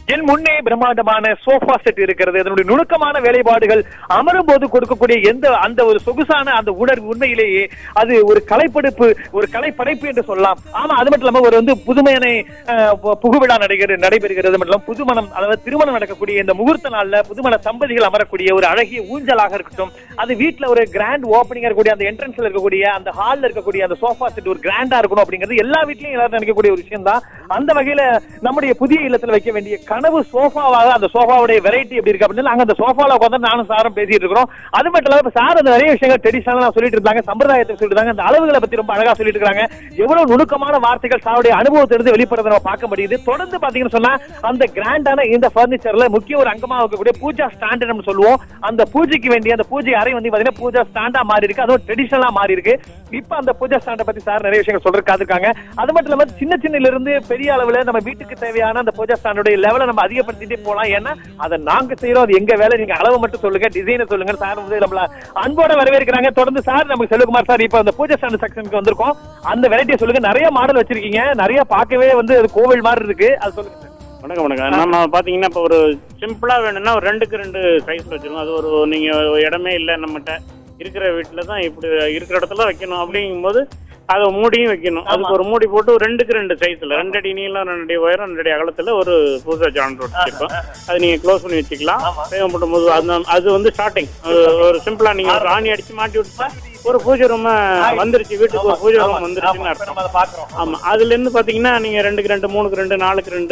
என் முன்னே பிரம்மாண்டமான sofa set இருக்கிறது அதனுடைய நுணுக்கமான வேலைப்பாடுகள் அமரும் போது கொடுக்கக்கூடிய எந்த அந்த ஒரு சொகுசான அந்த உணர்வு உண்மையிலேயே அது ஒரு கலைப்படைப்பு ஒரு கலைப்படைப்பு என்று சொல்லலாம் ஆமா அது மட்டும் இல்லாம ஒரு வந்து புதுமையான அஹ், பு- புகுவிழா நடைபெறு நடைபெறுகிறது மட்டும் இல்லாம புதுமணம் அதாவது திருமணம் நடக்கக்கூடிய இந்த முகூர்த்த நாள்ல புதுமண தம்பதிகள் அமரக்கூடிய ஒரு அழகிய ஊஞ்சலாக இருக்கட்டும் அது வீட்ல ஒரு கிராண்ட் ஓப்பனிங்கா இருக்கக்கூடிய அந்த என்ட்ரன்ஸ்ல இருக்கக்கூடிய அந்த ஹால்ல இருக்கக்கூடிய அந்த சோஃபா செட் ஒரு கிராண்டா இருக்கணும் அப்படிங்கிறது எல்லா வீட்லயும் எல்லாரும் நினைக்கக்கூடிய ஒரு விஷயம் தான் அந்த வகையில நம்முடைய புதிய இல்லத்துல வைக்க வேண்டிய கனவு சோஃபாவாக அந்த சோஃபாவுடைய வெரைட்டி எப்படி இருக்கு அப்படின்னு நாங்க அந்த சோஃபால உட்காந்து நானும் சாரும் பேசிட்டு இருக்கிறோம் அது மட்டும் இல்லாம இப்ப சார் அந்த நிறைய விஷயங்கள் ட்ரெடிஷனலா சொல்லிட்டு இருந்தாங்க சம்பிரதாயத்தை சொல்லிட்டு இருந்தாங்க அந்த அளவுகளை பத்தி ரொம்ப அழகா சொல்லிட்டு இருக்காங்க எவ்வளவு நுணுக்கமான வார்த்தைகள் சாருடைய அனுபவத்திலிருந்து வெளிப்படுறத நம்ம பார்க்க முடியுது தொடர்ந்து பாத்தீங்கன்னு சொன்னா அந்த கிராண்டான இந்த பர்னிச்சர்ல முக்கிய ஒரு அங்கமா இருக்கக்கூடிய பூஜா ஸ்டாண்ட் நம்ம சொல்லுவோம் அந்த பூஜைக்கு வேண்டிய அந்த பூஜை அறை வந்து பாத்தீங்கன்னா பூஜா ஸ்டாண்டா மாறி இருக்கு அதுவும் ட்ரெடிஷனலா மாறி இருக்கு இப்ப அந்த பூஜா ஸ்டாண்டை பத்தி சார் நிறைய விஷயங்கள் சொல்றதுக்காக இருக்காங்க அது மட்டும் இல்லாம சின்ன சின்னல இருந்து பெரிய அளவுல நம்ம வீட்டுக்கு தேவையான அந்த பூஜா ஸ்டாண்டோட லெவலை நம்ம அதிகப்படுத்திட்டே போலாம் ஏன்னா அதை நாங்க செய்யறோம் அது எங்க வேலை நீங்க அளவு மட்டும் சொல்லுங்க டிசைனை சொல்லுங்க சார் வந்து நம்மள அன்போட வரவேற்கிறாங்க தொடர்ந்து சார் நமக்கு செல்வகுமார் சார் இப்ப அந்த பூஜா ஸ்டாண்ட் செக்ஷனுக்கு வந்திருக்கோம் அந்த வெரைட்டியை சொல்லுங்க நிறைய மாடல் வச்சிருக்கீங்க நிறைய பார்க்கவே வந்து அது கோவில் மாதிரி இருக்கு அது சொல்லுங்க சார் வணக்கம் வணக்கம் நம்ம பார்த்தீங்கன்னா இப்போ ஒரு சிம்பிளா வேணும்னா ஒரு ரெண்டுக்கு ரெண்டு சைஸ் வச்சிருக்கோம் அது ஒரு நீங்க இடமே இல்லை நம்மகிட்ட இருக்கிற வீட்டில் தான் இப்படி இருக்கிற இடத்துல வைக்கணும் அப்படிங்கும்போது அதை மூடியும் வைக்கணும் அதுக்கு ஒரு மூடி போட்டு ஒரு ரெண்டுக்கு ரெண்டு சைஸ்ல ரெண்டு அடி நீளம் ரெண்டு அடி உயரம் ரெண்டு அடி அகலத்துல ஒரு பூசா ஜான் வச்சிருக்கோம் அது நீங்க க்ளோஸ் பண்ணி வச்சுக்கலாம் தேவைப்படும் போது அந்த அது வந்து ஸ்டார்டிங் ஒரு சிம்பிளா நீங்க ஒரு ஆணி அடிச்சு மாட்டி விட்டுட்டா ஒரு பூஜை ரூம் வந்துருச்சு வீட்டுக்கு ஒரு பூஜை ரூம் வந்துருச்சுன்னு அர்த்தம் நம்ம அதை பாக்குறோம் ஆமா அதுல இருந்து பாத்தீங்கன்னா நீங்க ரெண்டுக்கு ரெண்டு மூணுக்கு ரெண்டு நாலுக்கு ரெண்டு